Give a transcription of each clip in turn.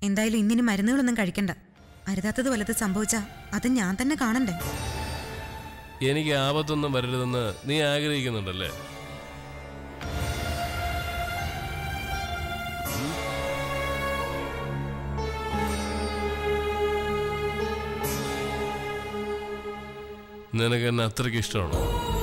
എന്തായാലും ഇന്നിനി മരുന്നുകളൊന്നും കഴിക്കണ്ട അരുതാത്തത് വല്ലത് സംഭവിച്ചാ അത് ഞാൻ തന്നെ കാണണ്ടേ എനിക്ക് ആപത്തൊന്നും വരരുതെന്ന് നീ ആഗ്രഹിക്കുന്നുണ്ടല്ലേ നിനക്ക് എന്നെ അത്രയ്ക്ക് ഇഷ്ടമാണോ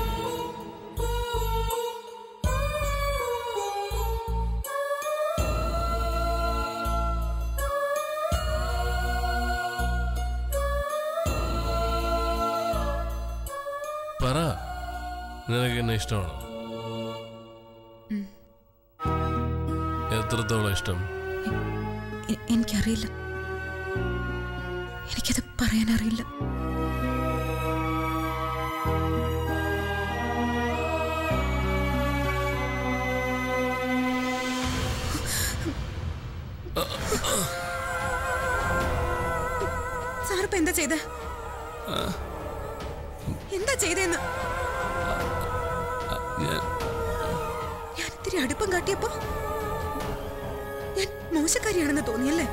പറ നിനക്ക് എന്നെ ഇഷ്ടമാണോ എത്രത്തോളം ഇഷ്ടം എ- എനിക്കറിയില്ല എനിക്കത് പറയാനറിയില്ല സാറിപ്പ എന്താ ചെയ്ത എന്താ ചെയ്തേന്ന് ഞാൻ ഞാൻ ഇത്തിരി അടുപ്പം കാട്ടിയപ്പോ ഞാൻ മോശക്കാരിയാണെന്ന് തോന്നിയല്ലേ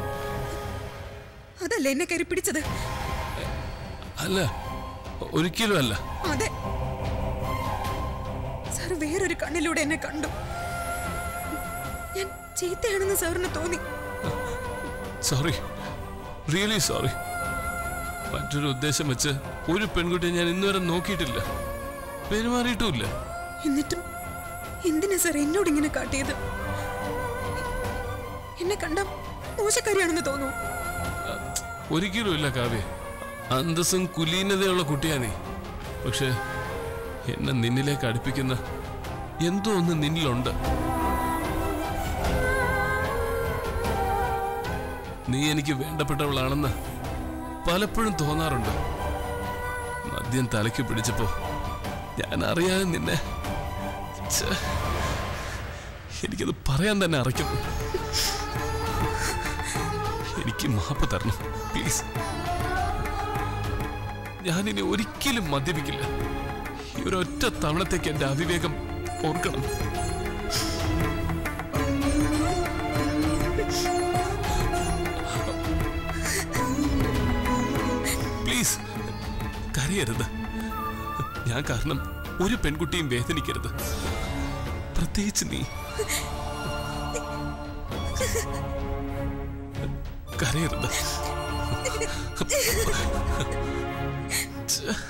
അതല്ലേ എന്നെ കയറി പിടിച്ചത് അല്ല ഒരിക്കലും അല്ല അതെ സാർ വേറൊരു കണ്ണിലൂടെ എന്നെ കണ്ടു ഞാൻ ചീത്തയാണെന്ന് സാറിന് തോന്നി സോറി റിയലി സോറി മറ്റൊരു ഉദ്ദേശം വെച്ച് ഒരു പെൺകുട്ടിയെ ഞാൻ ഇന്നുവരെ നോക്കിയിട്ടില്ല പെരുമാറിയിട്ടുമില്ല എന്നിട്ടും എന്തിനാ സാർ എന്നോട് ഇങ്ങനെ കാട്ടിയത് എന്നെ കണ്ട മോശക്കാരിയാണെന്ന് തോന്നുന്നു ഒരിക്കലും ഇല്ല കാവ്യ അന്തസ്സും കുലീനതയുള്ള കുട്ടിയാ നീ പക്ഷെ എന്നെ നിന്നിലേക്ക് അടുപ്പിക്കുന്ന എന്തോ ഒന്ന് നിന്നിലുണ്ട് നീ എനിക്ക് വേണ്ടപ്പെട്ടവളാണെന്ന് പലപ്പോഴും തോന്നാറുണ്ട് മദ്യം തലയ്ക്ക് പിടിച്ചപ്പോ ഞാൻ അറിയാതെ നിന്നെ ഛെ, എനിക്കത് പറയാൻ തന്നെ അറയ്ക്കുന്നു എനിക്ക് മാപ്പ് തരണം പ്ലീസ് ഞാനിനി ഒരിക്കലും മദ്യപിക്കില്ല ഈ ഒരൊറ്റ തവണത്തേക്ക് എന്റെ അവിവേകം ഓർക്കണം പ്ലീസ് കരയരുത് ഞാൻ കാരണം ഒരു പെൺകുട്ടിയും വേദനിക്കരുത് പ്രത്യേകിച്ച് നീ കരയരുത് ഛെ.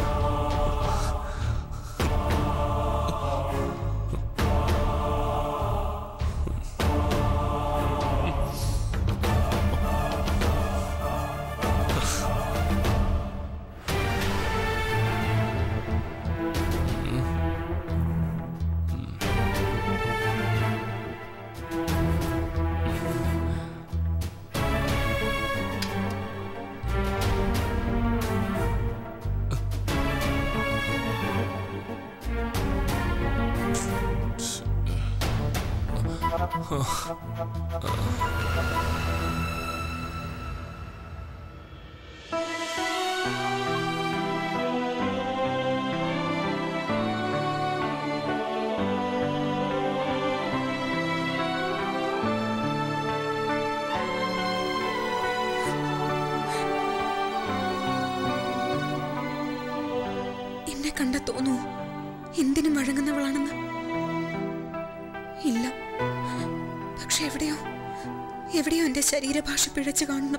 എന്നെ കണ്ട തോന്നുവോ എന്തിനും വഴങ്ങുന്നവളാണെന്ന് ഇല്ല പക്ഷെ എവിടെയോ എവിടെയോ എന്റെ ശരീരഭാഷ പിഴച്ചു കാണണം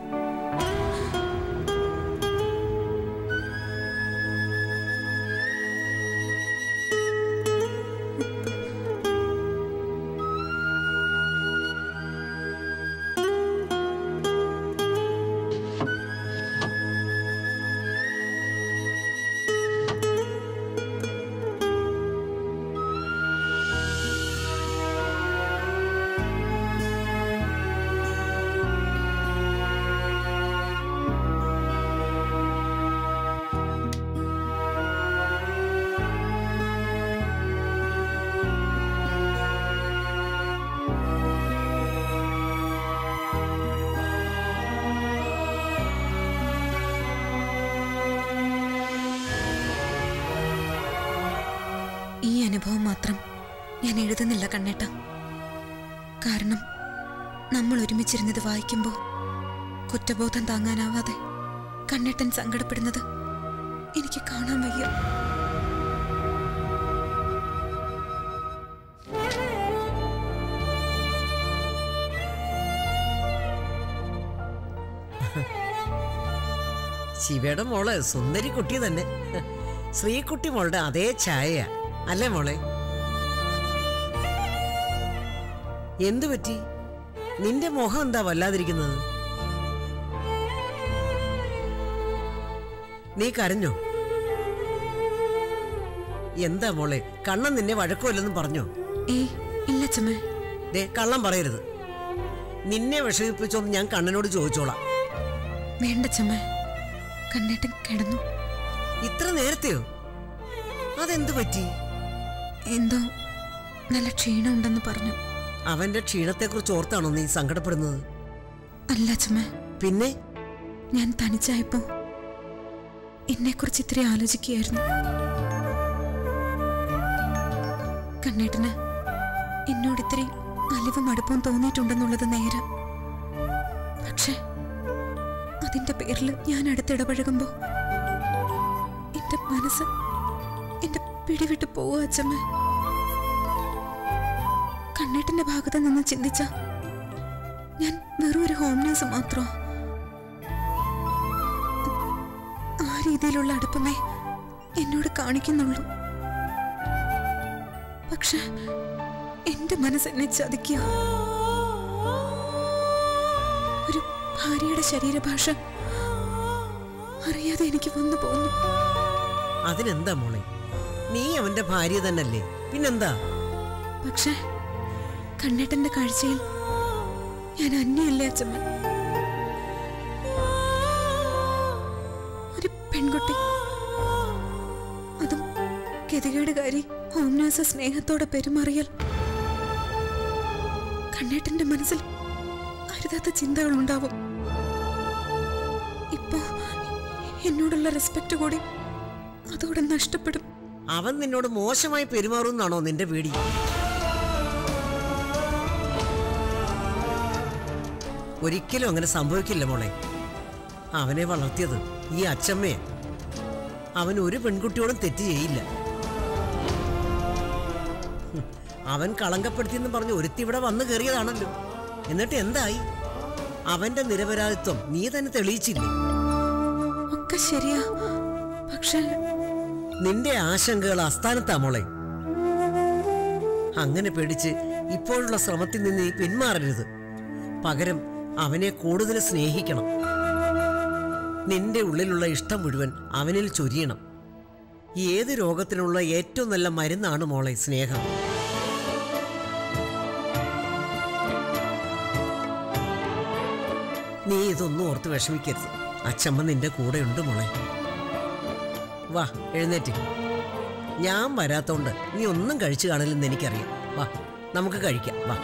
ഈ അനുഭവം മാത്രം ഞാൻ എഴുതുന്നില്ല കണ്ണേട്ട കാരണം നമ്മൾ ഒരുമിച്ചിരുന്നത് വായിക്കുമ്പോൾ കുറ്റബോധം താങ്ങാനാവാതെ കണ്ണേട്ടൻ സങ്കടപ്പെടുന്നത് എനിക്ക് കാണാൻ വയ്യ ശിവയുടെ മോള് സുന്ദരി കുട്ടി തന്നെ ശ്രീകുട്ടി മോളുടെ അതേ ഛായയാ അല്ലേ മോളെ എന്തു പറ്റി നിന്റെ മുഖം എന്താ വല്ലാതിരിക്കുന്നത് നീ കരഞ്ഞോ എന്താ മോളെ കണ്ണൻ നിന്നെ വഴക്കുമല്ലെന്നും പറഞ്ഞോ ഏയ് ഇല്ല ചമ്മ ദേ കള്ളം പറയരുത് നിന്നെ വിഷമിപ്പിച്ചോന്ന് ഞാൻ കണ്ണനോട് ചോദിച്ചോളാം വേണ്ട ചമ്മ കണ്ണേട്ടൻ കിടന്നു ഇത്ര നേരത്തെയോ അതെന്തു പറ്റി എന്തോ നല്ല ക്ഷീണം ഉണ്ടെന്ന് പറഞ്ഞു അവന്റെ ക്ഷീണത്തെക്കുറിച്ച് ഓർത്താണോ നീ സങ്കടപ്പെടുന്നത് അല്ല ചമ്മ പിന്നെ ഞാൻ തനിച്ചായപ്പോ എന്നെക്കുറിച്ച് ഇത്തിരി ആലോചിക്കുകയായിരുന്നു കണ്ണേട്ടന് എന്നോട് ഇത്തിരി അലിവും അടുപ്പവും തോന്നിയിട്ടുണ്ടെന്നുള്ളത് നേരം പക്ഷെ അതിന്റെ പേരിൽ ഞാൻ അടുത്തിടപഴകുമ്പോ എന്റെ മനസ്സ് എന്റെ പിടിവിട്ട് പോവുക അച്ഛമ്മ കണ്ണേട്ടന്റെ ഭാഗത്ത് നിന്ന് ചിന്തിച്ച ഞാൻ വെറും ഒരു ഹോം നേഴ്സ് മാത്രമോ ആ രീതിയിലുള്ള അടുപ്പമേ എന്നോട് കാണിക്കുന്നുള്ളൂ പക്ഷെ എന്റെ മനസ്സ് എന്നെ ചതിക്കുക ഒരു ഭാര്യയുടെ ശരീരഭാഷ അറിയാതെ എനിക്ക് വന്നു പോന്നു അതിനെന്താ മോളെ നീ അവന്റെ ഭാര്യ തന്നല്ലേ പിന്നെന്താ പക്ഷെ കണ്ണേട്ടന്റെ കാഴ്ചയിൽ ഞാൻ അന്യല്ലേ അച്ഛമ്മ ഒരു പെൺകുട്ടി അതും ഗതികേടുകാരി ഹോം നേഴ്സ് സ്നേഹത്തോടെ പെരുമാറിയാൽ കണ്ണേട്ടന്റെ മനസ്സിൽ അരുതാത്ത ചിന്തകൾ ഉണ്ടാവും ഇപ്പോ എന്നോടുള്ള റെസ്പെക്ട് കൂടി അതോടെ നഷ്ടപ്പെടും അവൻ നിന്നോട് മോശമായി പെരുമാറുന്നാണോ നിന്റെ പേടി ഒരിക്കലും അങ്ങനെ സംഭവിക്കില്ല മോളെ അവനെ വളർത്തിയത് ഈ അച്ചമ്മയെ അവൻ ഒരു പെൺകുട്ടിയോടും തെറ്റ് ചെയ്യില്ല ഹും, അവൻ കളങ്കപ്പെടുത്തിയെന്ന് പറഞ്ഞ് ഒരുത്തി ഇവിടെ വന്നു കയറിയതാണല്ലോ എന്നിട്ട് എന്തായി അവന്റെ നിരപരാധിത്വം നീ തന്നെ തെളിയിച്ചില്ലേ ഒക്കെ ശരിയാ പക്ഷേ നിന്റെ ആശങ്കകൾ അസ്ഥാനത്താ മോളെ അങ്ങനെ പേടിച്ച് ഇപ്പോഴുള്ള ശ്രമത്തിൽ നിന്ന് നീ പിന്മാറരുത് പകരം അവനെ കൂടുതൽ സ്നേഹിക്കണം നിന്റെ ഉള്ളിലുള്ള ഇഷ്ടം മുഴുവൻ അവനിൽ ചൊരിയണം ഏത് രോഗത്തിനുള്ള ഏറ്റവും നല്ല മരുന്നാണ് മോളെ സ്നേഹം നീ ഇതൊന്നും ഓർത്ത് വിഷമിക്കരുത് അച്ചമ്മ നിന്റെ കൂടെയുണ്ട് മോളെ വാ എഴുന്നേറ്റ് ഞാൻ വരാത്തോണ്ട് നീ ഒന്നും കഴിച്ചു കാണില്ലെന്ന് എനിക്കറിയാം വാ നമുക്ക് കഴിക്കാം വാ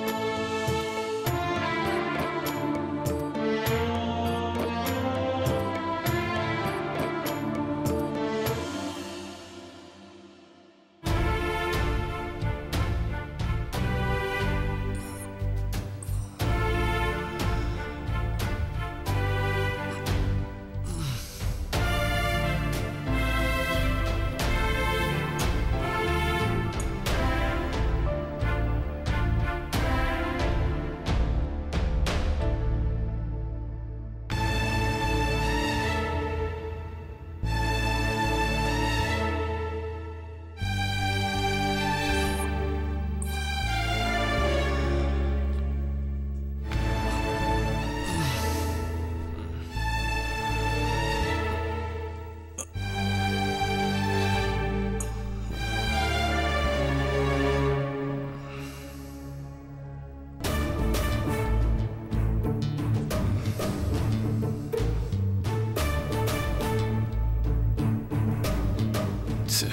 ഛേ.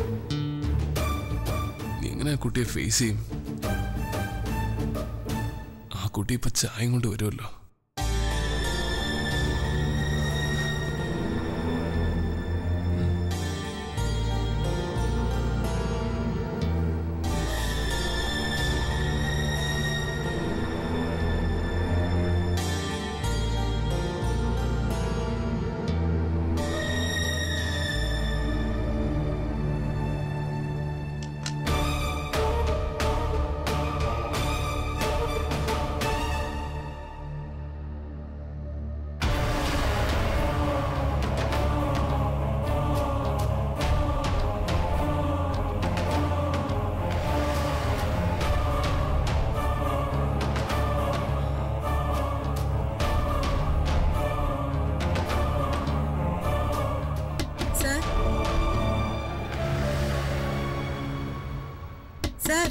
നീ എങ്ങനെ ആ കുട്ടിയെ ഫേസ് ചെയ്യും ആ കുട്ടി ഇപ്പൊ ചായം കൊണ്ട് വരുമല്ലോ സാർ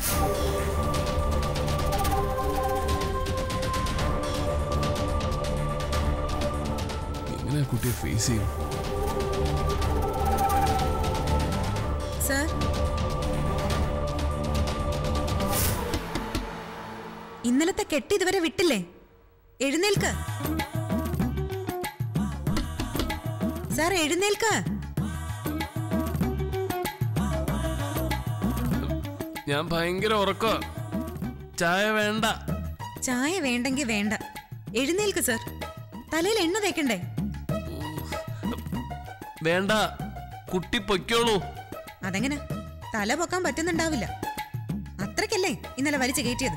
എങ്ങനെ ആ കുട്ടിയെ ഫേസ് ചെയ്യും സാർ ഇന്നലത്തെ കെട്ട് ഇതുവരെ വിട്ടില്ലേ എഴുന്നേൽക്ക് സാർ എഴുന്നേൽക്ക് ഞാൻ ഭയങ്കര ഉറക്കോ ചായ വേണ്ട ചായ വേണ്ടെങ്കിൽ വേണ്ട എഴുന്നേൽക്ക് സാർ തലയിൽ എണ്ണ തേക്കണ്ടേ വേണ്ട കുട്ടി പൊയ്ക്കോളൂ അതെങ്ങനെ തല പൊക്കാൻ പറ്റുന്നുണ്ടാവില്ല അത്രയ്ക്കല്ലേ ഇന്നലെ വലിച്ചു കയറ്റിയത്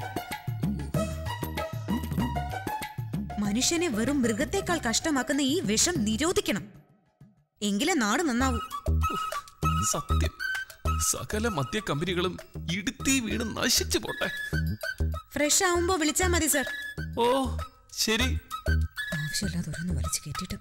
മനുഷ്യനെ വെറും മൃഗത്തെക്കാൾ കഷ്ടമാക്കുന്ന ഈ വിഷം നിരോധിക്കണം എങ്കിലേ നാട് നന്നാവൂ സത്യം സകല മദ്യ കമ്പനികളും ഇടുത്തി വീണ് നശിച്ചു പോട്ടെ ഫ്രഷ് ആവുമ്പോ വിളിച്ചാ മതി സർ ഓ ശരി ആവശ്യമില്ലാതെ ഓരോന്ന് വലിച്ചു കയറ്റിട്ട്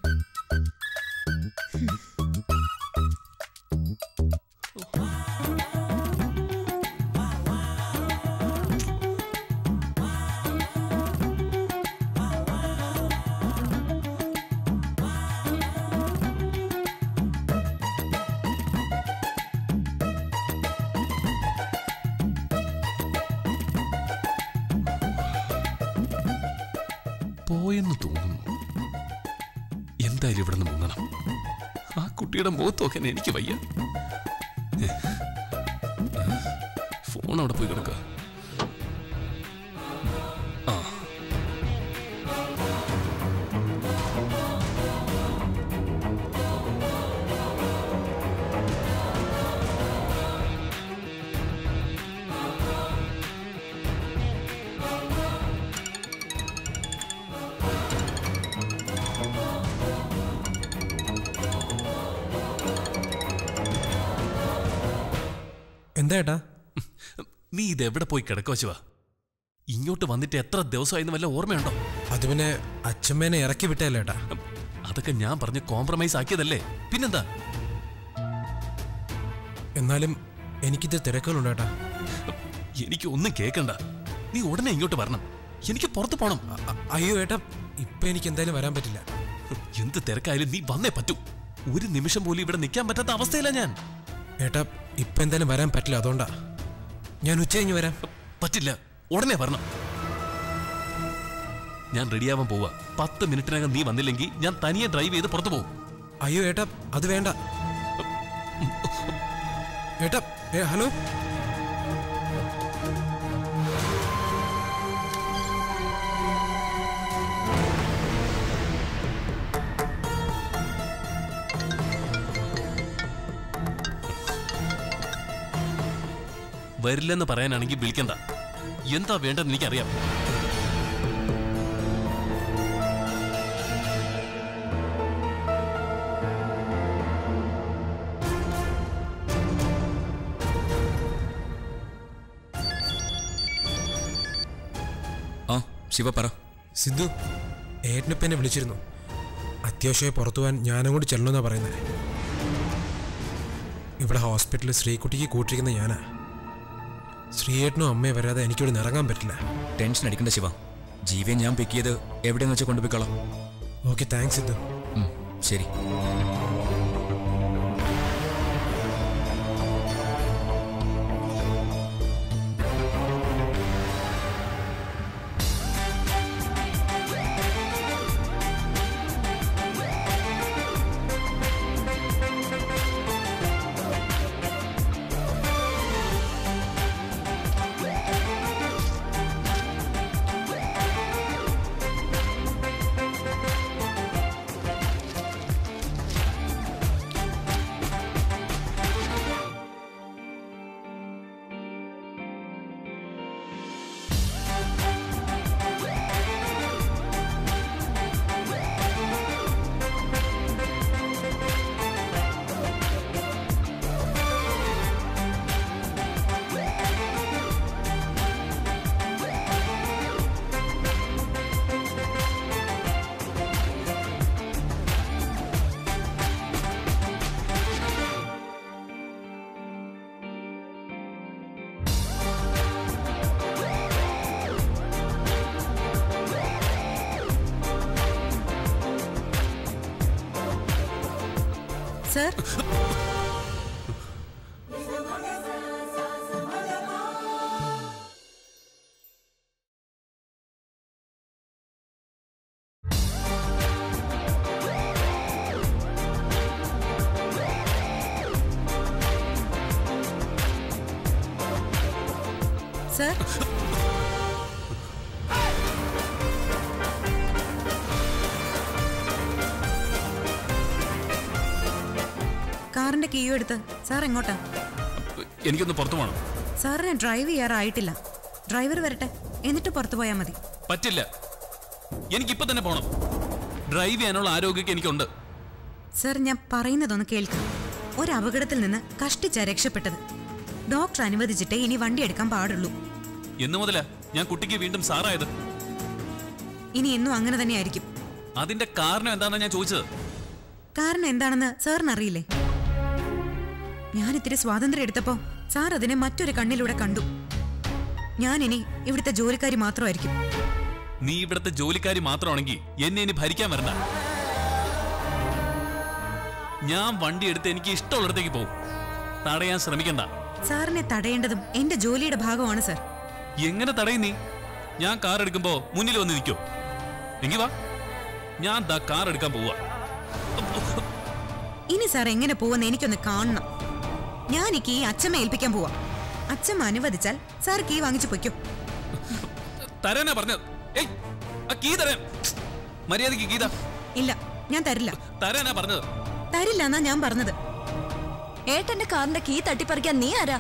പോയെന്ന് തോന്നുന്നു എന്തായാലും ഇവിടെ നിന്ന് മുങ്ങണം ആ കുട്ടിയുടെ മുഖത്ത് നോക്കാൻ എനിക്ക് വയ്യ ഫോൺ അവിടെ പോയി കിടക്കുക ആ എന്താ ഏട്ടാ നീ ഇതെവിടെ പോയി കിടക്കുക ശിവ ഇങ്ങോട്ട് വന്നിട്ട് എത്ര ദിവസമായിരുന്നു വല്ല ഓർമ്മയുണ്ടോ അത് പിന്നെ അച്ഛമ്മേനെ ഇറക്കി വിട്ടല്ലേ ഏട്ടാ അതൊക്കെ ഞാൻ പറഞ്ഞ് കോംപ്രമൈസ് ആക്കിയതല്ലേ പിന്നെന്താ എന്നാലും എനിക്കിത് തിരക്കുകളുണ്ട് ഏട്ടാ എനിക്ക് ഒന്നും കേൾക്കണ്ട നീ ഉടനെ ഇങ്ങോട്ട് വരണം എനിക്ക് പുറത്ത് പോണം അ- അ- അയ്യോ ഏട്ടാ ഇപ്പൊ എനിക്ക് എന്തായാലും വരാൻ പറ്റില്ല എന്ത് തിരക്കായാലും നീ വന്നേ പറ്റൂ ഒരു നിമിഷം പോലും ഇവിടെ നിൽക്കാൻ പറ്റാത്ത അവസ്ഥയില്ല ഞാൻ ഏട്ടാ ഇപ്പൊ എന്തായാലും വരാൻ പറ്റില്ല അതുകൊണ്ടാ ഞാൻ ഉച്ച കഴിഞ്ഞ് വരാം പറ്റില്ല ഉടനെ വരണം ഞാൻ റെഡിയാവാൻ പോവാ പത്ത് മിനിറ്റിനകം നീ വന്നില്ലെങ്കിൽ ഞാൻ തനിയെ ഡ്രൈവ് ചെയ്ത് പുറത്തു പോകും അയ്യോ ഏട്ടാ അത് വേണ്ട ഏട്ടാ ഏ ഹലോ വരില്ലെന്ന് പറയാനാണെങ്കിൽ വിളിക്കണ്ട എന്താ വേണ്ടെന്ന് എനിക്കറിയാം ആ ശിവ പറ സിദ്ധു ഏട്ടനിപ്പ എന്നെ വിളിച്ചിരുന്നു അത്യാവശ്യമായി പുറത്തു പോകാൻ ഞാനും കൂടി ചെല്ലണമെന്നാ പറയുന്നത് ഇവിടെ ഹോസ്പിറ്റലിൽ ശ്രീകുട്ടിക്ക് കൂട്ടിരിക്കുന്ന ഞാനാ ശ്രീയേട്ടനും അമ്മയെ വരാതെ എനിക്കിവിടെ നിന്ന് ഇറങ്ങാൻ പറ്റില്ല ടെൻഷൻ അടിക്കണ്ട ശിവ ജീവൻ ഞാൻ പിക്ക് ചെയ്ത് എവിടെയെന്ന് വെച്ചാൽ കൊണ്ടുപോയിക്കോളാം ഓക്കെ താങ്ക്സ് സിദ്ധു ഉം, ശരി സർ സർ കാറിന്റെ കീയോ എടുത്ത് സാർ എങ്ങോട്ടാ എനിക്കൊന്ന് പുറത്തു പോകണം സാറിന് ഡ്രൈവ് ചെയ്യാറായിട്ടില്ല ഡ്രൈവർ വരട്ടെ എന്നിട്ട് പുറത്തു പോയാൽ മതി പറ്റില്ല എനിക്കിപ്പോ തന്നെ പോണം ഡ്രൈവ് ചെയ്യാനുള്ള ആരോഗ്യമൊക്കെ എനിക്കുണ്ട് സർ ഞാൻ പറയുന്നതൊന്ന് കേൾക്കാം ഒരു അപകടത്തിൽ നിന്ന് കഷ്ടിച്ചാ രക്ഷപ്പെട്ടത് ഡോക്ടർ അനുവദിച്ചിട്ടേ ഇനി വണ്ടി എടുക്കാൻ പാടുള്ളൂ എന്ന് മുതലാ ഞാൻ കുട്ടിക്ക് വീണ്ടും സാറായത് ഇനി എന്നും അങ്ങനെ തന്നെയായിരിക്കും അതിന്റെ കാരണം എന്താണെന്ന് ഞാൻ ചോദിച്ചത് കാരണം എന്താണെന്ന് സാറിന് അറിയില്ലേ ഞാൻ ഇത്തിരി സ്വാതന്ത്ര്യം എടുത്തപ്പോ സാർ അതിനെ മറ്റൊരു കണ്ണിലൂടെ കണ്ടു ഞാൻ ഇനി ഇവിടുത്തെ ജോലിക്കാരി മാത്രമായിരിക്കും നീ ഇവിടുത്തെ ജോലിക്കാരി മാത്രമാണെങ്കിൽ എന്നെ ഇനി ഭരിക്കാൻ വരണ്ട ഞാൻ വണ്ടി എടുത്ത് എനിക്ക് ഇഷ്ടമുള്ളിടത്തേക്ക് പോകും തടയാൻ ശ്രമിക്കണ്ട സാറിനെ തടയേണ്ടതും എന്റെ ജോലിയുടെ ഭാഗമാണ് സർ എങ്ങനെ തടയും നീ ഞാൻ കാർ എടുക്കുമ്പോ മുന്നിൽ വന്ന് നിൽക്കോ എങ്കി വാ ഞാൻ ദാ കാർ എടുക്കാൻ പോവാ ഇനി സാർ എങ്ങനെ പോവെന്ന് എനിക്കൊന്ന് കാണണം ഞാൻ ഈ കീ അച്ഛമ്മ ഏൽപ്പിക്കാൻ പോവാ അച്ഛമ്മ അനുവദിച്ചാൽ സാർ കീ വാങ്ങിച്ചു പൊയ്ക്കോ തരാനാ പറഞ്ഞത് ഏയ് ആ കീ തരാൻ മര്യാദക്ക് ഗീത ഇല്ല ഞാൻ തരില്ല തരാനാ പറഞ്ഞത് തരില്ല എന്നാ ഞാൻ പറഞ്ഞത് ഏട്ടന്റെ കാറിന്റെ കീ തട്ടിപ്പറിക്കാൻ നീ ആരാ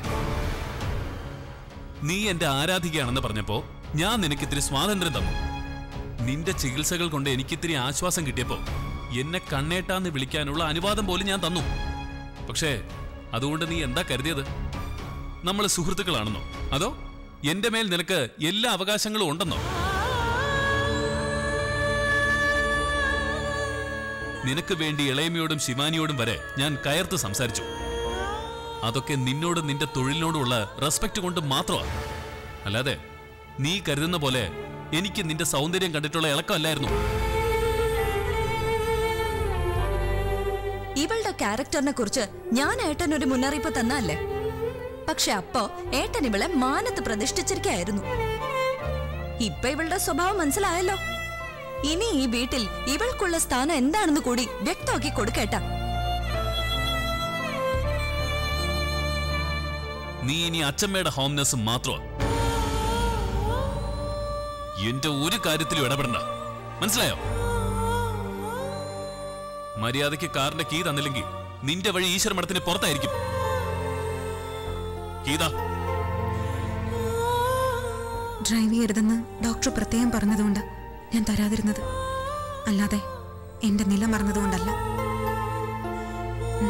നീ എന്റെ ആരാധികയാണെന്ന് പറഞ്ഞപ്പോ ഞാൻ നിനക്ക് ഇത്തിരി സ്വാതന്ത്ര്യം തന്നു നിന്റെ ചികിത്സകൾ കൊണ്ട് എനിക്ക് ഇത്തിരി ആശ്വാസം കിട്ടിയപ്പോ എന്നെ കണ്ണേട്ടാന്ന് വിളിക്കാനുള്ള അനുവാദം പോലും ഞാൻ തന്നു പക്ഷേ അതുകൊണ്ട് നീ എന്താ കരുതിയത് നമ്മൾ സുഹൃത്തുക്കളാണെന്നോ അതോ എന്റെ മേൽ നിനക്ക് എല്ലാ അവകാശങ്ങളും ഉണ്ടെന്നോ നിനക്ക് വേണ്ടി ഇളയമയോടും ശിവാനിയോടും വരെ ഞാൻ കയർത്ത് സംസാരിച്ചു അതൊക്കെ നിന്നോടും നിന്റെ തൊഴിലിനോടുമുള്ള റെസ്പെക്ട് കൊണ്ട് മാത്രമാണ് അല്ലാതെ നീ കരുതുന്ന പോലെ എനിക്ക് നിന്റെ സൗന്ദര്യം കണ്ടിട്ടുള്ള ഇളക്കമല്ലായിരുന്നു ഇവളുടെ ക്യാരക്ടറിനെ കുറിച്ച് ഞാൻ ഏട്ടൻ ഒരു മുന്നറിയിപ്പ് തന്നല്ലേ പക്ഷെ അപ്പോ ഏട്ടൻ ഇവളെ മാനത്ത് പ്രതിഷ്ഠിച്ചിരിക്കായിരുന്നു ഇപ്പൊ ഇവളുടെ സ്വഭാവം മനസ്സിലായല്ലോ ഇനി ഈ വീട്ടിൽ ഇവൾക്കുള്ള സ്ഥാനം എന്താണെന്ന് കൂടി വ്യക്തമാക്കി കൊടുക്കേട്ടാ നീ ഇനി അച്ചമ്മയുടെ ഹോംനെസ് മാത്രമാ എന്റെ ഒരു കാര്യത്തിലും ഇടപെടണ്ട മനസ്സിലായോ മര്യാദയ്ക്ക് കാറിന്റെ കീ തന്നില്ലെങ്കിൽ നിന്റെ വഴി ഈശ്വര മഠത്തിന് പുറത്തായിരിക്കും ഗീത ഡ്രൈവ് ചെയ്യരുതെന്ന് ഡോക്ടർ പ്രത്യേകം പറഞ്ഞതുകൊണ്ട് ഞാൻ തരാതിരുന്നത് അല്ലാതെ എന്റെ നില മറന്നതുകൊണ്ടല്ല ഉം.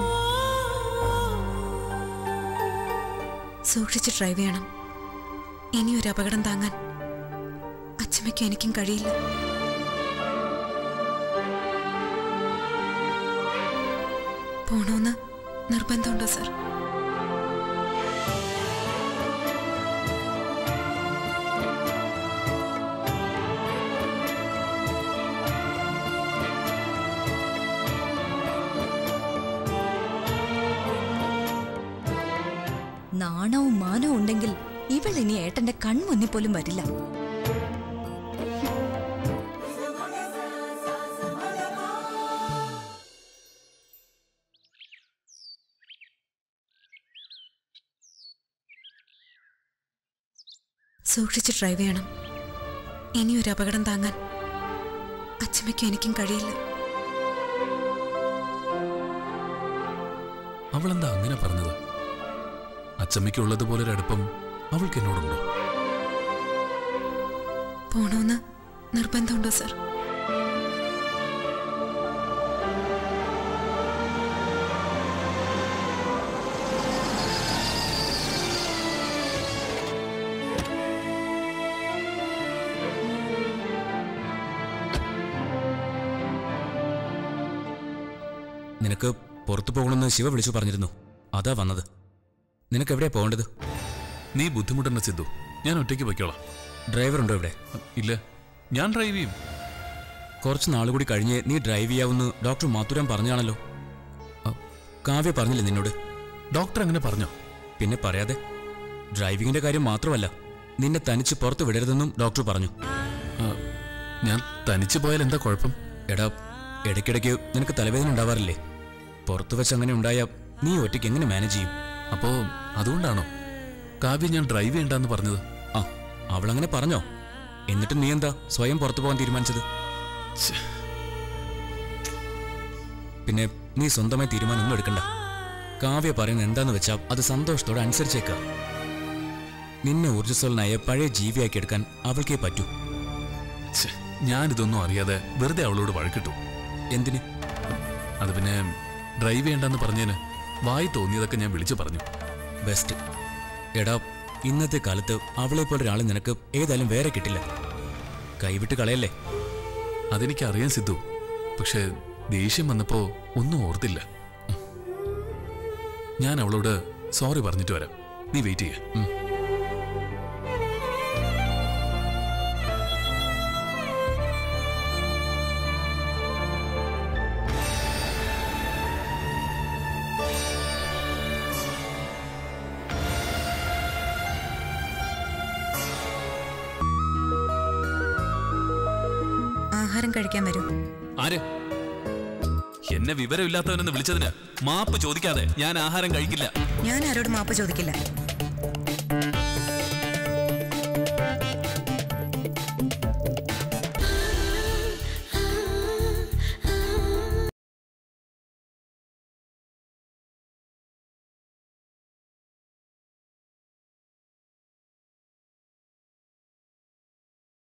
സൂക്ഷിച്ച് ഡ്രൈവ് ചെയ്യണം ഇനി ഒരു അപകടം താങ്ങാൻ അച്ഛമ്മയ്ക്കും എനിക്കും കഴിയില്ല പോണോന്ന് നിർബന്ധമുണ്ടോ സർ നാണവും മാനവും ഉണ്ടെങ്കിൽ ഇവൾ ഇനി ഏട്ടന്റെ കൺമുന്നിൽ പോലും വരില്ല സൂക്ഷിച്ച് ഡ്രൈവ് ചെയ്യണം ഇനി ഒരു അപകടം താങ്ങാൻ അച്ഛമ്മയ്ക്കും എനിക്കും കഴിയില്ല അവളെന്താ അങ്ങനെ പറഞ്ഞത് അച്ചമ്മയ്ക്കുള്ളതുപോലെ ഒരു അടുപ്പം അവൾക്ക് എന്നോടുണ്ടോ പോണോന്ന് നിർബന്ധമുണ്ടോ സർ നിനക്ക് പുറത്തു പോകണമെന്ന് ശിവ വിളിച്ചു പറഞ്ഞിരുന്നു അതാ വന്നത് നിനക്ക് എവിടെയാ പോകേണ്ടത് നീ ബുദ്ധിമുട്ടണ്ട സിദ്ധു ഞാൻ ഒറ്റയ്ക്ക് പൊയ്ക്കോളാം ഡ്രൈവർ ഉണ്ടോ ഇവിടെ ഇല്ല ഞാൻ ഡ്രൈവ് ചെയ്യും കുറച്ച് നാൾ കൂടി കഴിഞ്ഞ് നീ ഡ്രൈവ് ചെയ്യാവുന്ന ഡോക്ടർ മാത്തുരാൻ പറഞ്ഞാണല്ലോ അ, കാവ്യ പറഞ്ഞില്ലേ നിന്നോട് ഡോക്ടർ അങ്ങനെ പറഞ്ഞോ പിന്നെ പറയാതെ ഡ്രൈവിങ്ങിന്റെ കാര്യം മാത്രമല്ല നിന്നെ തനിച്ച് പുറത്ത് വിടരുതെന്നും ഡോക്ടർ പറഞ്ഞു ആ, ഞാൻ തനിച്ചു പോയാൽ എന്താ കുഴപ്പം എടാ ഇടയ്ക്കിടയ്ക്ക് നിനക്ക് തലവേദന ഉണ്ടാവാറില്ലേ പുറത്തു വെച്ച് അങ്ങനെ ഉണ്ടായ നീ ഒറ്റയ്ക്ക് എങ്ങനെ മാനേജ് ചെയ്യും അപ്പോ അതുകൊണ്ടാണോ കാവ്യ ഞാൻ ഡ്രൈവ് ചെയ്യണ്ടെന്ന് പറഞ്ഞത് ആ അവളങ്ങനെ പറഞ്ഞോ എന്നിട്ട് നീ എന്താ സ്വയം പുറത്തു പോകാൻ തീരുമാനിച്ചത് ഛെ, പിന്നെ നീ സ്വന്തമായി തീരുമാനമൊന്നും എടുക്കണ്ട കാവ്യ പറയുന്നത് എന്താന്ന് വെച്ചാ അത് സന്തോഷത്തോടെ അനുസരിച്ചേക്ക നിന്നെ ഊർജ്ജസ്വലനായ പഴയ ജീവിയാക്കി എടുക്കാൻ അവൾക്കേ പറ്റൂ ഛെ, ഞാനിതൊന്നും അറിയാതെ വെറുതെ അവളോട് വഴക്കിട്ടു എന്തിന് അത് പിന്നെ ഡ്രൈവ് ചെയ്യണ്ടെന്ന് പറഞ്ഞതിന് വായി തോന്നിയതൊക്കെ ഞാൻ വിളിച്ചു പറഞ്ഞു ബെസ്റ്റ് എടാ ഇന്നത്തെ കാലത്ത് അവളെ പോലെ ഒരാളെ നിനക്ക് ഏതായാലും വേറെ കിട്ടില്ല കൈവിട്ട് കളയല്ലേ അതെനിക്കറിയാൻ സിദ്ധു പക്ഷെ ദേഷ്യം വന്നപ്പോ ഒന്നും ഓർത്തില്ല ഞാൻ അവളോട് സോറി പറഞ്ഞിട്ട് വരാം നീ വെയിറ്റ് ചെയ്യ ആഹാരം കഴിക്കാൻ വരൂ ആര് എന്നെ വിവരമില്ലാത്തവനെന്ന് വിളിച്ചതിന് മാപ്പ് ചോദിക്കാതെ ഞാൻ ആഹാരം കഴിക്കില്ല ഞാൻ ആരോട് മാപ്പ് ചോദിക്കില്ല